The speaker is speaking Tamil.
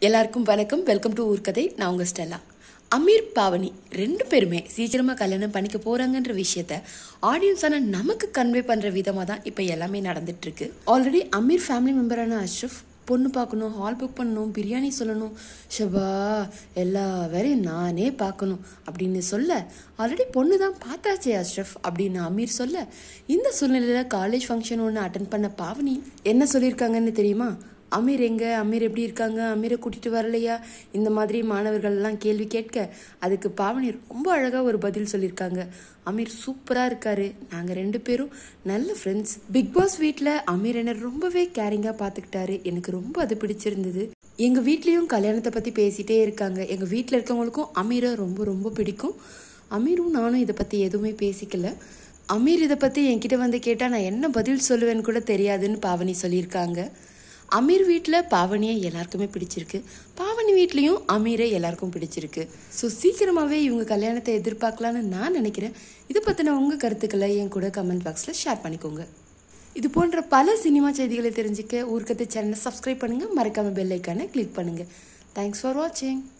எல்லாருக்கும் வணக்கம் வெல்கம் டு ஊர்கதை நான் உங்கள் ஸ்டெல்லா அமீர் பாவனி ரெண்டு பேருமே சீக்கிரமாக கல்யாணம் பண்ணிக்க போகிறாங்கன்ற விஷயத்த ஆடியன்ஸான நமக்கு கன்வே பண்ணுற விதமாக தான் இப்போ எல்லாமே நடந்துட்டு இருக்கு ஆல்ரெடி அமீர் ஃபேமிலி மெம்பரான அஷ்ரஃப் பொண்ணு பார்க்கணும் ஹால் புக் பண்ணணும் பிரியாணி சொல்லணும் ஷபா எல்லா வேலையும் நானே பார்க்கணும் அப்படின்னு சொல்ல ஆல்ரெடி பொண்ணு தான் பார்த்தாச்சே அஷ்ரஃப் அப்படின்னு அமீர் சொல்ல இந்த சூழ்நிலையில் காலேஜ் ஃபங்க்ஷன் ஒன்று அட்டன் பண்ண பாவனி என்ன சொல்லியிருக்காங்கன்னு தெரியுமா அமீர் எங்க அமீர் எப்படி இருக்காங்க அமீரை கூட்டிட்டு வரலையா இந்த மாதிரி மாணவர்கள் எல்லாம் கேள்வி கேட்க அதுக்கு பாவனி ரொம்ப அழகா ஒரு பதில் சொல்லியிருக்காங்க அமீர் சூப்பரா இருக்காரு நாங்க ரெண்டு பேரும் நல்ல ஃப்ரெண்ட்ஸ் பிக் பாஸ் வீட்ல அமீர் என்ன ரொம்பவே கேரிங்கா பாத்துக்கிட்டாரு எனக்கு ரொம்ப அது பிடிச்சிருந்தது எங்க வீட்லயும் கல்யாணத்தை பத்தி பேசிட்டே இருக்காங்க எங்க வீட்ல இருக்கவங்களுக்கும் அமீரை ரொம்ப ரொம்ப பிடிக்கும் அமீரும் நானும் இதை பத்தி எதுவுமே பேசிக்கல அமீர் இதை பத்தி என்கிட்ட வந்து கேட்டா நான் என்ன பதில் சொல்லுவேன்னு கூட தெரியாதுன்னு பாவனி சொல்லியிருக்காங்க அமீர் வீட்டில் பாவனியை எல்லாருக்குமே பிடிச்சிருக்கு பாவனி வீட்லேயும் அமீரை எல்லாருக்கும் பிடிச்சிருக்கு ஸோ சீக்கிரமாகவே இவங்க கல்யாணத்தை எதிர்பார்க்கலான்னு நான் நினைக்கிறேன் இதை பற்றின உங்கள் கருத்துக்களை என் கூட கமெண்ட் பாக்ஸில் ஷேர் பண்ணிக்கோங்க இது போன்ற பல சினிமா செய்திகளை தெரிஞ்சுக்க ஊர்க்கத்தை சேனலை சப்ஸ்கிரைப் பண்ணுங்கள் மறக்காமல் பெல் ஐக்கானை கிளிக் பண்ணுங்கள் தேங்க்ஸ் ஃபார் வாட்சிங்